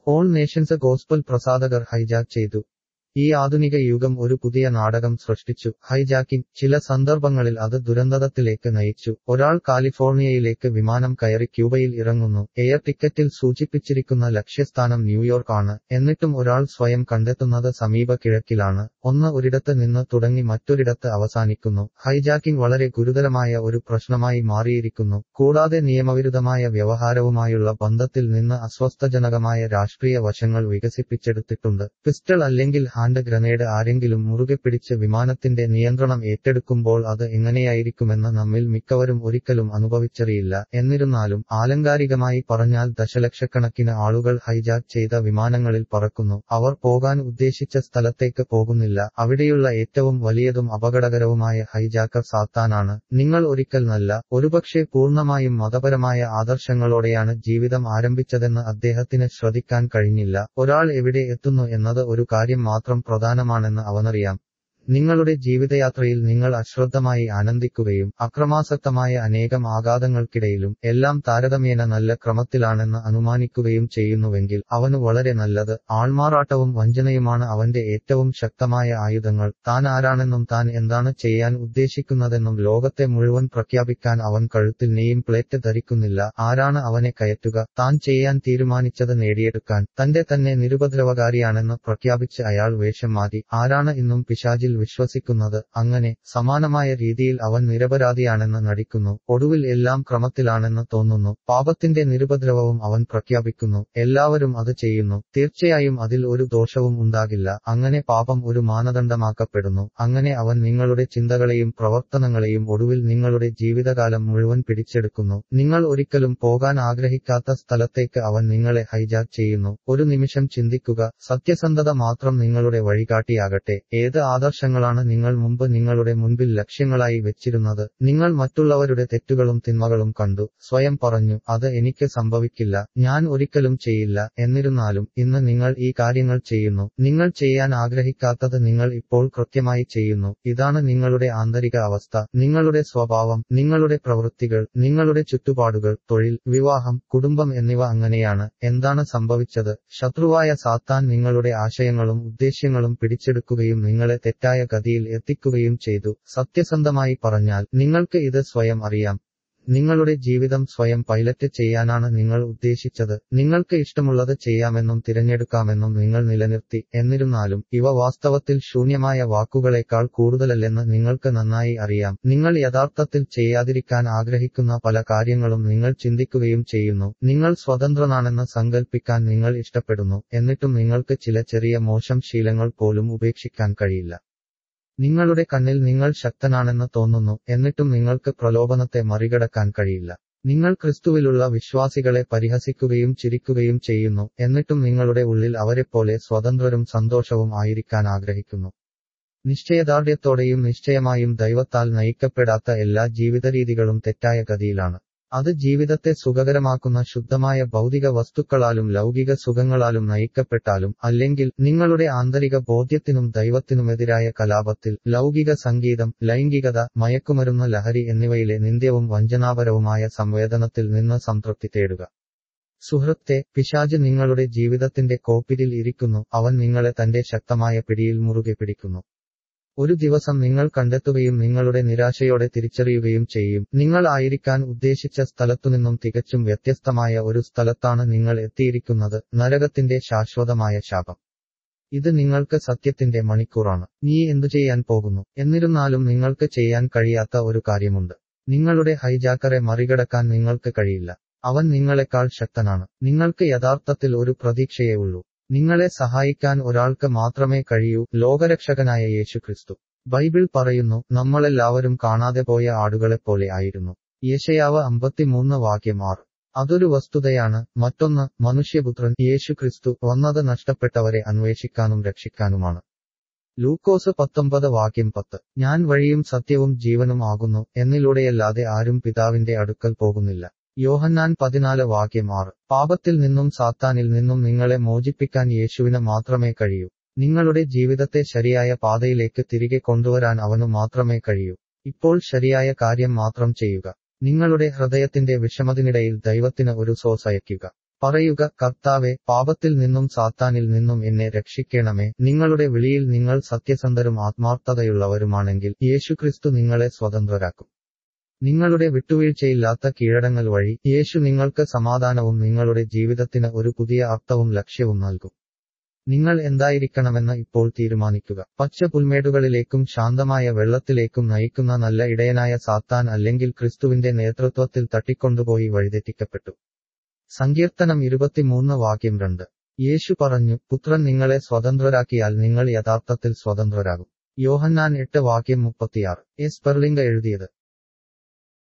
all nations gospel പ്രസാധകർ hijack ചെയ്തു ഈ ആധുനിക യുഗം ഒരു പുതിയ നാടകം സൃഷ്ടിച്ചു ഹൈജാക്കിംഗ് ചില സന്ദർഭങ്ങളിൽ അത് ദുരന്തത്തിലേക്ക് നയിച്ചു ഒരാൾ കാലിഫോർണിയയിലേക്ക് വിമാനം കയറി ക്യൂബയിൽ ഇറങ്ങുന്നു എയർ ടിക്കറ്റിൽ സൂചിപ്പിച്ചിരിക്കുന്ന ലക്ഷ്യസ്ഥാനം ന്യൂയോർക്ക് ആണ് എന്നിട്ടും ഒരാൾ സ്വയം കണ്ടെത്തുന്നത് സമീപ കിഴക്കിലാണ് ഒന്ന് ഒരിടത്ത് നിന്ന് തുടങ്ങി മറ്റൊരിടത്ത് അവസാനിക്കുന്നു ഹൈജാക്കിംഗ് വളരെ ഗുരുതരമായ ഒരു പ്രശ്നമായി മാറിയിരിക്കുന്നു കൂടാതെ നിയമവിരുദ്ധമായ വ്യവഹാരവുമായുള്ള ബന്ധത്തിൽ നിന്ന് അസ്വസ്ഥജനകമായ രാഷ്ട്രീയ വശങ്ങൾ വികസിപ്പിച്ചെടുത്തിട്ടുണ്ട് പിസ്റ്റൾ അല്ലെങ്കിൽ ഹാൻഡ് ഗ്രനേഡ് ആരെങ്കിലും മുറുകെ പിടിച്ച് വിമാനത്തിന്റെ നിയന്ത്രണം ഏറ്റെടുക്കുമ്പോൾ അത് എങ്ങനെയായിരിക്കുമെന്ന് നമ്മിൽ മിക്കവരും ഒരിക്കലും അനുഭവിച്ചറിയില്ല എന്നിരുന്നാലും ആലങ്കാരികമായി പറഞ്ഞാൽ ദശലക്ഷക്കണക്കിന് ആളുകൾ ഹൈജാക്ക് ചെയ്ത വിമാനങ്ങളിൽ പറക്കുന്നു അവർ പോകാൻ ഉദ്ദേശിച്ച സ്ഥലത്തേക്ക് പോകുന്നില്ല അവിടെയുള്ള ഏറ്റവും വലിയതും അപകടകരവുമായ ഹൈജാക്കർ സാത്താനാണ് നിങ്ങൾ ഒരിക്കൽ നല്ല ഒരുപക്ഷെ പൂർണ്ണമായും മതപരമായ ആദർശങ്ങളോടെയാണ് ജീവിതം ആരംഭിച്ചതെന്ന് അദ്ദേഹത്തിന് ശ്രദ്ധിക്കാൻ കഴിഞ്ഞില്ല ഒരാൾ എവിടെ എത്തുന്നു എന്നത് ഒരു കാര്യം മാത്രം പ്രധാനമാണെന്ന് അവനറിയാം നിങ്ങളുടെ ജീവിതയാത്രയിൽ നിങ്ങൾ അശ്രദ്ധമായി ആനന്ദിക്കുകയും അക്രമാസക്തമായ അനേകം ആഘാതങ്ങൾക്കിടയിലും എല്ലാം താരതമ്യേന നല്ല ക്രമത്തിലാണെന്ന് അനുമാനിക്കുകയും ചെയ്യുന്നുവെങ്കിൽ അവന് വളരെ നല്ലത് ആൾമാറാട്ടവും വഞ്ചനയുമാണ് അവന്റെ ഏറ്റവും ശക്തമായ ആയുധങ്ങൾ താൻ ആരാണെന്നും താൻ എന്താണ് ചെയ്യാൻ ഉദ്ദേശിക്കുന്നതെന്നും ലോകത്തെ മുഴുവൻ പ്രഖ്യാപിക്കാൻ അവൻ കഴുത്തിൽ നെയ്യും പ്ലേറ്റ് ധരിക്കുന്നില്ല ആരാണ് അവനെ കയറ്റുക താൻ ചെയ്യാൻ തീരുമാനിച്ചത് നേടിയെടുക്കാൻ തന്റെ തന്നെ നിരുപദ്രവകാരിയാണെന്ന് പ്രഖ്യാപിച്ച് അയാൾ വേഷം മാറി ആരാണ് ഇന്നും പിശാചിൽ വിശ്വസിക്കുന്നത് അങ്ങനെ സമാനമായ രീതിയിൽ അവൻ നിരപരാധിയാണെന്ന് നടിക്കുന്നു ഒടുവിൽ എല്ലാം ക്രമത്തിലാണെന്ന് തോന്നുന്നു പാപത്തിന്റെ നിരുപദ്രവവും അവൻ പ്രഖ്യാപിക്കുന്നു എല്ലാവരും അത് ചെയ്യുന്നു തീർച്ചയായും അതിൽ ഒരു ദോഷവും ഉണ്ടാകില്ല അങ്ങനെ പാപം ഒരു മാനദണ്ഡമാക്കപ്പെടുന്നു അങ്ങനെ അവൻ നിങ്ങളുടെ ചിന്തകളെയും പ്രവർത്തനങ്ങളെയും ഒടുവിൽ നിങ്ങളുടെ ജീവിതകാലം മുഴുവൻ പിടിച്ചെടുക്കുന്നു നിങ്ങൾ ഒരിക്കലും പോകാൻ ആഗ്രഹിക്കാത്ത സ്ഥലത്തേക്ക് അവൻ നിങ്ങളെ ഹൈജാക്ക് ചെയ്യുന്നു ഒരു നിമിഷം ചിന്തിക്കുക സത്യസന്ധത മാത്രം നിങ്ങളുടെ വഴികാട്ടിയാകട്ടെ ഏത് ആദർശങ്ങളാണ് നിങ്ങൾ മുമ്പ് നിങ്ങളുടെ മുൻപിൽ ലക്ഷ്യങ്ങളായി വെച്ചിരുന്നത് നിങ്ങൾ മറ്റുള്ളവരുടെ തെറ്റുകളും തിന്മകളും കണ്ടു സ്വയം പറഞ്ഞു അത് എനിക്ക് സംഭവിക്കില്ല ഞാൻ ഒരിക്കലും ചെയ്യില്ല എന്നിരുന്നാലും ഇന്ന് നിങ്ങൾ ഈ കാര്യങ്ങൾ ചെയ്യുന്നു നിങ്ങൾ ചെയ്യാൻ ആഗ്രഹിക്കാത്തത് നിങ്ങൾ ഇപ്പോൾ കൃത്യമായി ചെയ്യുന്നു ഇതാണ് നിങ്ങളുടെ ആന്തരിക അവസ്ഥ നിങ്ങളുടെ സ്വഭാവം നിങ്ങളുടെ പ്രവൃത്തികൾ നിങ്ങളുടെ ചുറ്റുപാടുകൾ തൊഴിൽ വിവാഹം കുടുംബം എന്നിവ അങ്ങനെയാണ് എന്താണ് സംഭവിച്ചത് ശത്രുവായ സാത്താൻ നിങ്ങളുടെ ആശയങ്ങളും ഉദ്ദേശ്യങ്ങളും പിടിച്ചെടുക്കുകയും നിങ്ങളെ തെറ്റായ ഗതിയിൽ എത്തിക്കുകയും ചെയ്തു സത്യസന്ധമായി പറഞ്ഞാൽ നിങ്ങൾക്ക് ഇത് സ്വയം അറിയാം നിങ്ങളുടെ ജീവിതം സ്വയം പൈലറ്റ് ചെയ്യാനാണ് നിങ്ങൾ ഉദ്ദേശിച്ചത് നിങ്ങൾക്ക് ഇഷ്ടമുള്ളത് ചെയ്യാമെന്നും തിരഞ്ഞെടുക്കാമെന്നും നിങ്ങൾ നിലനിർത്തി എന്നിരുന്നാലും ഇവ വാസ്തവത്തിൽ ശൂന്യമായ വാക്കുകളേക്കാൾ കൂടുതലല്ലെന്ന് നിങ്ങൾക്ക് നന്നായി അറിയാം നിങ്ങൾ യഥാർത്ഥത്തിൽ ചെയ്യാതിരിക്കാൻ ആഗ്രഹിക്കുന്ന പല കാര്യങ്ങളും നിങ്ങൾ ചിന്തിക്കുകയും ചെയ്യുന്നു നിങ്ങൾ സ്വതന്ത്രനാണെന്ന് സങ്കൽപ്പിക്കാൻ നിങ്ങൾ ഇഷ്ടപ്പെടുന്നു എന്നിട്ടും നിങ്ങൾക്ക് ചില ചെറിയ മോശം ശീലങ്ങൾ പോലും ഉപേക്ഷിക്കാൻ കഴിയില്ല നിങ്ങളുടെ കണ്ണിൽ നിങ്ങൾ ശക്തനാണെന്ന് തോന്നുന്നു എന്നിട്ടും നിങ്ങൾക്ക് പ്രലോഭനത്തെ മറികടക്കാൻ കഴിയില്ല നിങ്ങൾ ക്രിസ്തുവിലുള്ള വിശ്വാസികളെ പരിഹസിക്കുകയും ചിരിക്കുകയും ചെയ്യുന്നു എന്നിട്ടും നിങ്ങളുടെ ഉള്ളിൽ അവരെപ്പോലെ സ്വതന്ത്രരും സന്തോഷവും ആയിരിക്കാൻ ആഗ്രഹിക്കുന്നു നിശ്ചയദാർഢ്യത്തോടെയും നിശ്ചയമായും ദൈവത്താൽ നയിക്കപ്പെടാത്ത എല്ലാ ജീവിതരീതികളും തെറ്റായ ഗതിയിലാണ് അത് ജീവിതത്തെ സുഖകരമാക്കുന്ന ശുദ്ധമായ ഭൗതിക വസ്തുക്കളാലും ലൗകിക സുഖങ്ങളാലും നയിക്കപ്പെട്ടാലും അല്ലെങ്കിൽ നിങ്ങളുടെ ആന്തരിക ബോധ്യത്തിനും ദൈവത്തിനുമെതിരായ കലാപത്തിൽ ലൗകിക സംഗീതം ലൈംഗികത മയക്കുമരുന്ന് ലഹരി എന്നിവയിലെ നിന്ദ്യവും വഞ്ചനാപരവുമായ സംവേദനത്തിൽ നിന്ന് സംതൃപ്തി തേടുക സുഹൃത്തെ പിശാജ് നിങ്ങളുടെ ജീവിതത്തിന്റെ കോപ്പിരിൽ ഇരിക്കുന്നു അവൻ നിങ്ങളെ തന്റെ ശക്തമായ പിടിയിൽ മുറുകെ പിടിക്കുന്നു ഒരു ദിവസം നിങ്ങൾ കണ്ടെത്തുകയും നിങ്ങളുടെ നിരാശയോടെ തിരിച്ചറിയുകയും ചെയ്യും നിങ്ങൾ ആയിരിക്കാൻ ഉദ്ദേശിച്ച സ്ഥലത്തുനിന്നും തികച്ചും വ്യത്യസ്തമായ ഒരു സ്ഥലത്താണ് നിങ്ങൾ എത്തിയിരിക്കുന്നത് നരകത്തിന്റെ ശാശ്വതമായ ശാപം ഇത് നിങ്ങൾക്ക് സത്യത്തിന്റെ മണിക്കൂറാണ് നീ എന്തു ചെയ്യാൻ പോകുന്നു എന്നിരുന്നാലും നിങ്ങൾക്ക് ചെയ്യാൻ കഴിയാത്ത ഒരു കാര്യമുണ്ട് നിങ്ങളുടെ ഹൈജാക്കറെ മറികടക്കാൻ നിങ്ങൾക്ക് കഴിയില്ല അവൻ നിങ്ങളെക്കാൾ ശക്തനാണ് നിങ്ങൾക്ക് യഥാർത്ഥത്തിൽ ഒരു പ്രതീക്ഷയേ ഉള്ളൂ നിങ്ങളെ സഹായിക്കാൻ ഒരാൾക്ക് മാത്രമേ കഴിയൂ ലോകരക്ഷകനായ യേശുക്രിസ്തു ബൈബിൾ പറയുന്നു നമ്മളെല്ലാവരും കാണാതെ പോയ ആടുകളെപ്പോലെ ആയിരുന്നു യേശയാവ് അമ്പത്തിമൂന്ന് വാക്യം ആറ് അതൊരു വസ്തുതയാണ് മറ്റൊന്ന് മനുഷ്യപുത്രൻ യേശുക്രിസ്തു വന്നത് നഷ്ടപ്പെട്ടവരെ അന്വേഷിക്കാനും രക്ഷിക്കാനുമാണ് ലൂക്കോസ് പത്തൊമ്പത് വാക്യം പത്ത് ഞാൻ വഴിയും സത്യവും ജീവനും ആകുന്നു എന്നിലൂടെയല്ലാതെ ആരും പിതാവിന്റെ അടുക്കൽ പോകുന്നില്ല യോഹന്നാൻ പതിനാല് വാക്യം ആറ് പാപത്തിൽ നിന്നും സാത്താനിൽ നിന്നും നിങ്ങളെ മോചിപ്പിക്കാൻ യേശുവിന് മാത്രമേ കഴിയൂ നിങ്ങളുടെ ജീവിതത്തെ ശരിയായ പാതയിലേക്ക് തിരികെ കൊണ്ടുവരാൻ അവനു മാത്രമേ കഴിയൂ ഇപ്പോൾ ശരിയായ കാര്യം മാത്രം ചെയ്യുക നിങ്ങളുടെ ഹൃദയത്തിന്റെ വിഷമതിനിടയിൽ ദൈവത്തിന് ഒരു സോസ് അയയ്ക്കുക പറയുക കർത്താവെ പാപത്തിൽ നിന്നും സാത്താനിൽ നിന്നും എന്നെ രക്ഷിക്കണമേ നിങ്ങളുടെ വിളിയിൽ നിങ്ങൾ സത്യസന്ധരും ആത്മാർത്ഥതയുള്ളവരുമാണെങ്കിൽ യേശുക്രിസ്തു നിങ്ങളെ സ്വതന്ത്രരാക്കും നിങ്ങളുടെ വിട്ടുവീഴ്ചയില്ലാത്ത കീഴടങ്ങൽ വഴി യേശു നിങ്ങൾക്ക് സമാധാനവും നിങ്ങളുടെ ജീവിതത്തിന് ഒരു പുതിയ അർത്ഥവും ലക്ഷ്യവും നൽകും നിങ്ങൾ എന്തായിരിക്കണമെന്ന് ഇപ്പോൾ തീരുമാനിക്കുക പച്ച പുൽമേടുകളിലേക്കും ശാന്തമായ വെള്ളത്തിലേക്കും നയിക്കുന്ന നല്ല ഇടയനായ സാത്താൻ അല്ലെങ്കിൽ ക്രിസ്തുവിന്റെ നേതൃത്വത്തിൽ തട്ടിക്കൊണ്ടുപോയി വഴിതെറ്റിക്കപ്പെട്ടു സങ്കീർത്തനം ഇരുപത്തിമൂന്ന് വാക്യം രണ്ട് യേശു പറഞ്ഞു പുത്രൻ നിങ്ങളെ സ്വതന്ത്രരാക്കിയാൽ നിങ്ങൾ യഥാർത്ഥത്തിൽ സ്വതന്ത്രരാകും യോഹന്നാൻ എട്ട് വാക്യം മുപ്പത്തിയാറ് എസ് പെർലിംഗ എഴുതിയത്